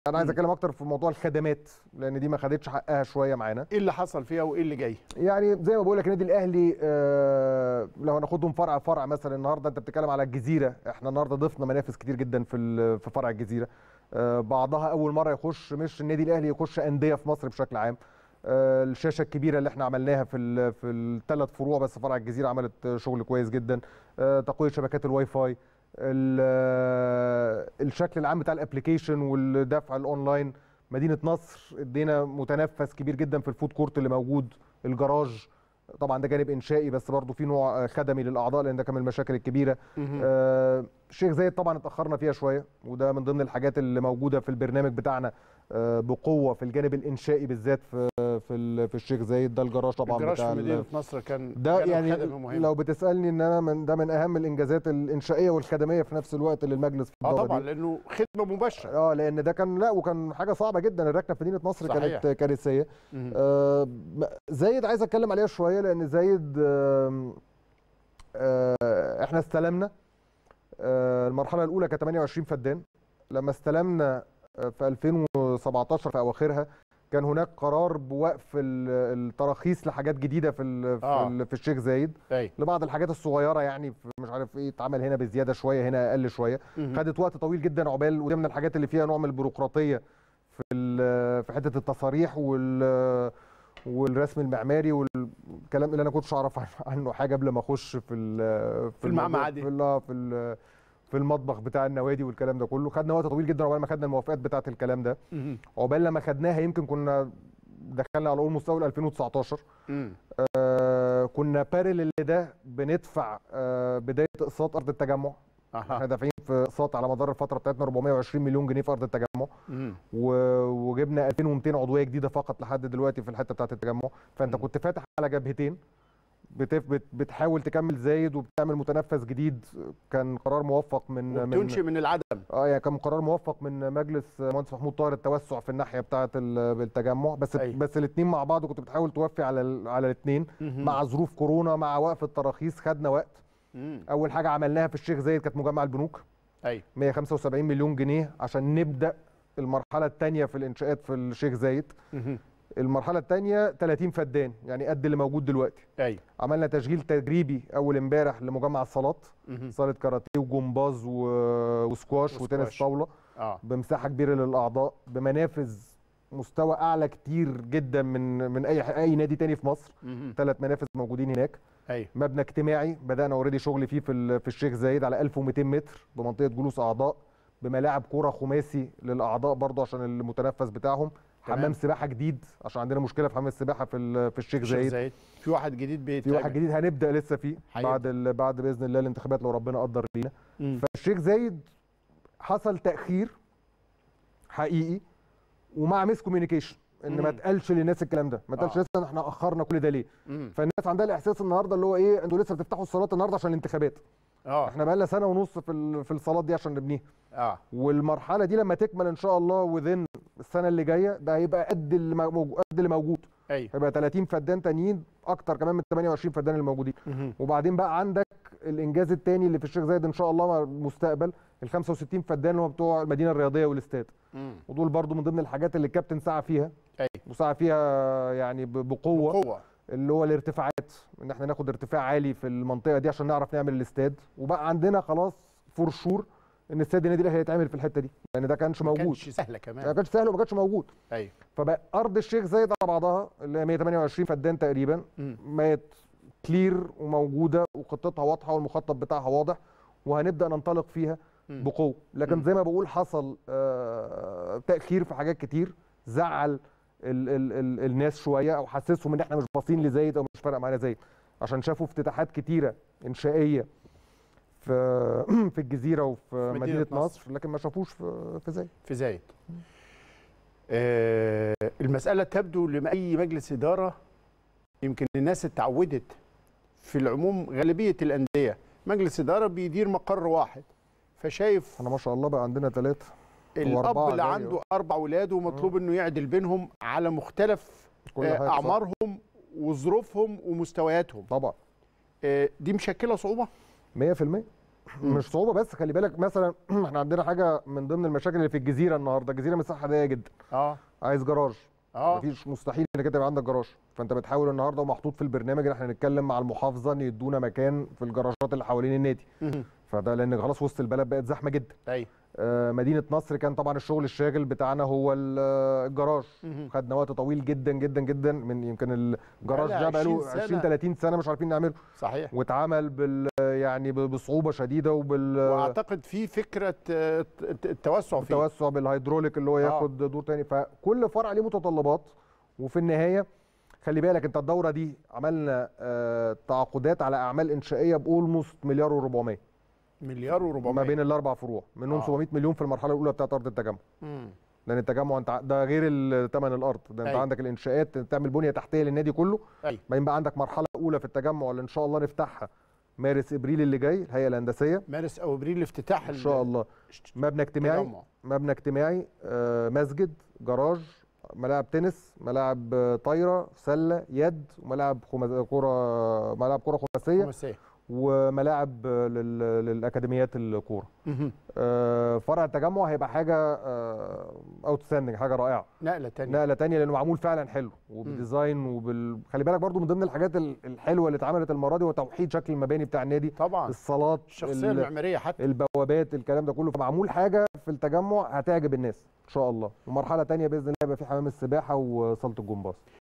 انا عايز مم. اتكلم اكتر في موضوع الخدمات لان دي ما خدتش حقها شويه معانا ايه اللي حصل فيها وايه اللي جاي يعني زي ما بقول لك النادي الاهلي آه لو هناخدهم فرع فرع مثلا النهارده انت بتتكلم على الجزيره احنا النهارده ضفنا منافس كتير جدا في ال- في فرع الجزيره آه بعضها اول مره يخش مش النادي الاهلي يخش انديه في مصر بشكل عام آه الشاشه الكبيره اللي احنا عملناها في ال في الثلاث فروع بس فرع الجزيره عملت شغل كويس جدا آه تقويه شبكات الواي فاي ال- آه، الشكل العام بتاع الابلكيشن والدفع الاونلاين مدينه نصر ادينا متنفس كبير جدا في الفود كورت اللي موجود الجراج طبعا ده جانب انشائي بس برضه في نوع آه، خدمي للاعضاء لان ده كان من المشاكل الكبيره آه، الشيخ زايد طبعا اتاخرنا فيها شويه وده من ضمن الحاجات اللي موجوده في البرنامج بتاعنا آه، بقوه في الجانب الانشائي بالذات في في ال- في الشيخ زايد ده الجراج طبعا الجراج بتاع في ال- مدينه نصر كان ده كان يعني خدمة مهمة. لو بتسالني ان انا من ده من اهم الانجازات الانشائيه والخدميه في نفس الوقت للمجلس في اه الدورة طبعا دي. لانه خدمه مباشره اه لان ده كان لا وكان حاجه صعبه جدا الركنه في مدينه نصر صحيح. كانت كارثيه مهم. آه م- زايد عايز اتكلم عليها شويه لان زايد آم، آه احنا استلمنا آه المرحله الاولى كانت 28 فدان لما استلمنا آه، في 2017 في اواخرها كان هناك قرار بوقف ال- التراخيص لحاجات جديده في ال في, آه. ال في الشيخ زايد ايوه لبعض الحاجات الصغيره يعني في مش عارف ايه اتعمل هنا بزياده شويه هنا اقل شويه مهم. خدت وقت طويل جدا عقبال ودي من الحاجات اللي فيها نوع من البيروقراطيه في ال- في حته التصاريح وال والرسم المعماري والكلام اللي انا كنتش اعرف عن- عنه حاجه قبل ما اخش في ال- في الموضوع- المعمعة في ال- في ال- في المطبخ بتاع النوادي والكلام ده كله خدنا وقت طويل جدا عقبال ما خدنا الموافقات بتاعه الكلام ده مهم. عقبال لما خدناها يمكن كنا دخلنا على اول مستوى 2019 مم. آه كنا بارلل لده بندفع آه بدايه اقساط ارض التجمع احنا اها دافعين في اقساط على مدار الفتره بتاعتنا 420 مليون جنيه في ارض التجمع مم. و- وجبنا 2200 عضويه جديده فقط لحد دلوقتي في الحته بتاعه التجمع فانت مم. كنت فاتح على جبهتين بتف بت بتحاول تكمل زايد وبتعمل متنفس جديد كان قرار موفق من وبتنشئ من من العدم اه يعني كان قرار موفق من مجلس مهندس محمود طاهر التوسع في الناحيه بتاعه ال- التجمع بس أيوة. بس الاثنين مع بعض كنت بتحاول توفي على ال- على الاثنين مهم. مع ظروف كورونا مع وقف التراخيص خدنا وقت مم. اول حاجه عملناها في الشيخ زايد كانت مجمع البنوك ايوه 175 مليون جنيه عشان نبدا المرحله الثانيه في الانشاءات في الشيخ زايد مهم. المرحله الثانيه 30 فدان يعني قد اللي موجود دلوقتي ايوه عملنا تشغيل تجريبي اول امبارح لمجمع الصالات مهم. صاله كاراتيه وجمباز و... وسكواش وتنس وسكواش. طاوله اه بمساحه كبيره للاعضاء بمنافذ مستوى اعلى كتير جدا من من اي اي نادي تاني في مصر مهم. ثلاث منافذ موجودين هناك ايوه مبنى اجتماعي بدانا اوريدي شغل فيه في ال- في الشيخ زايد على 1200 متر بمنطقه جلوس اعضاء بملاعب كوره خماسي للاعضاء برضه عشان المتنفس بتاعهم تمام. حمام سباحه جديد عشان عندنا مشكله في حمام السباحه في ال- في الشيخ الشيخ زايد زايد في واحد جديد بيت في واحد جديد هنبدا لسه فيه هيبدأ. بعد ال- بعد باذن الله الانتخابات لو ربنا قدر لينا مم. فالشيخ زايد حصل تاخير حقيقي ومع ميس كوميونيكيشن ان ما مم. تقالش للناس الكلام ده ما تقالش آه. لسه احنا اخرنا كل ده ليه مم. فالناس عندها الاحساس النهارده اللي هو ايه انتوا لسه بتفتحوا الصالات النهارده عشان الانتخابات اه احنا بقى لنا سنه ونص في ال- في الصالات دي عشان نبنيها اه والمرحله دي لما تكمل ان شاء الله وذن السنه اللي جايه ده هيبقى قد اللي موجود قد اللي موجود ايوه هيبقى 30 فدان تانيين اكتر كمان من 28 فدان اللي موجودين مهم. وبعدين بقى عندك الانجاز الثاني اللي في الشيخ زايد ان شاء الله المستقبل ال 65 فدان اللي هم بتوع المدينه الرياضيه والاستاد مم. ودول برضو من ضمن الحاجات اللي الكابتن سعى فيها ايوه وسعى فيها يعني ب- بقوه قوه اللي هو الارتفاعات ان احنا ناخد ارتفاع عالي في المنطقه دي عشان نعرف نعمل الاستاد وبقى عندنا خلاص فور شور ان استاد النادي الاهلي هيتعمل في الحته دي لان ده كانش ما موجود كانش سهله ما كمان كانش سهل وما كانش موجود ايوه فبقى ارض الشيخ زايد على بعضها اللي هي 128 فدان تقريبا مم. بقت كلير وموجوده وخطتها واضحه والمخطط بتاعها واضح وهنبدا ننطلق فيها مم. بقوه لكن مم. زي ما بقول حصل آه، تاخير في حاجات كتير زعل ال ال ال الناس شويه او حسسهم ان احنا مش باصين لزايد او مش فارقه معانا زايد عشان شافوا افتتاحات كتيره انشائيه في في الجزيره وفي مدينة مدينه, نصر. نصر لكن ما شافوش في في زايد في زايد آه المسألة تبدو لأي مجلس إدارة يمكن الناس اتعودت في العموم غالبية الأندية مجلس إدارة بيدير مقر واحد فشايف احنا ما شاء الله بقى عندنا ثلاثه الأب وأربعة اللي جاي عنده أربع أولاد ومطلوب إنه يعدل بينهم على مختلف كل آه حاجة صح. أعمارهم وظروفهم ومستوياتهم طبعا آه دي مشكلة صعوبة 100% مش صعوبه بس خلي بالك مثلا احنا عندنا حاجه من ضمن المشاكل اللي في الجزيره النهارده الجزيره مساحه ضيقه جدا اه عايز جراج اه مفيش مستحيل انك انت يبقى عندك جراج فانت بتحاول النهارده ومحطوط في البرنامج ان احنا نتكلم مع المحافظه ان يدونا مكان في الجراجات اللي حوالين النادي مهم. فده لان خلاص وسط البلد بقت زحمه جدا ايوه آه، مدينه نصر كان طبعا الشغل الشاغل بتاعنا هو ال- آه، الجراج مهم. خدنا وقت طويل جدا جدا جدا من يمكن الجراج بقالها ده بقاله 20 سنة. 20 30 سنه مش عارفين نعمله صحيح واتعمل بال يعني ب- بصعوبه شديده وبال واعتقد في فكره آه، الت- التوسع فيه التوسع بالهيدروليك اللي هو آه. ياخد دور تاني فكل فرع ليه متطلبات وفي النهايه خلي بالك انت الدوره دي عملنا آه، تعاقدات على اعمال انشائيه باولموست مليار و400 مليار و400 ما بين الاربع فروع منهم آه. 700 مليون في المرحله الاولى بتاعت ارض التجمع لان التجمع انت ع- ده غير ال- ثمن الارض ده انت أيوة. عندك الانشاءات تعمل بنيه تحتيه للنادي كله ايوه بعدين بقى عندك مرحله اولى في التجمع اللي ان شاء الله نفتحها مارس ابريل اللي جاي الهيئه الهندسيه مارس او ابريل افتتاح ان شاء الله مبنى اجتماعي التجمع مبنى اجتماعي آه، مسجد جراج ملاعب تنس ملاعب آه، طايره سله يد وملاعب خماس- كره ملاعب كره خماسيه خماسيه وملاعب آه، لل- للاكاديميات الكوره مهم. آه، فرع التجمع هيبقى حاجه اوتستاندنج حاجه رائعه نقله تانية نقله تانية لانه معمول فعلا حلو وبديزاين وبال خلي بالك برضو من ضمن الحاجات ال- الحلوه اللي اتعملت المره دي هو توحيد شكل المباني بتاع النادي طبعا الصالات الشخصيه ال- المعماريه حتى البوابات الكلام ده كله فمعمول حاجه في التجمع هتعجب الناس ان شاء الله ومرحله تانية باذن الله يبقى في حمام السباحه وصاله الجمباز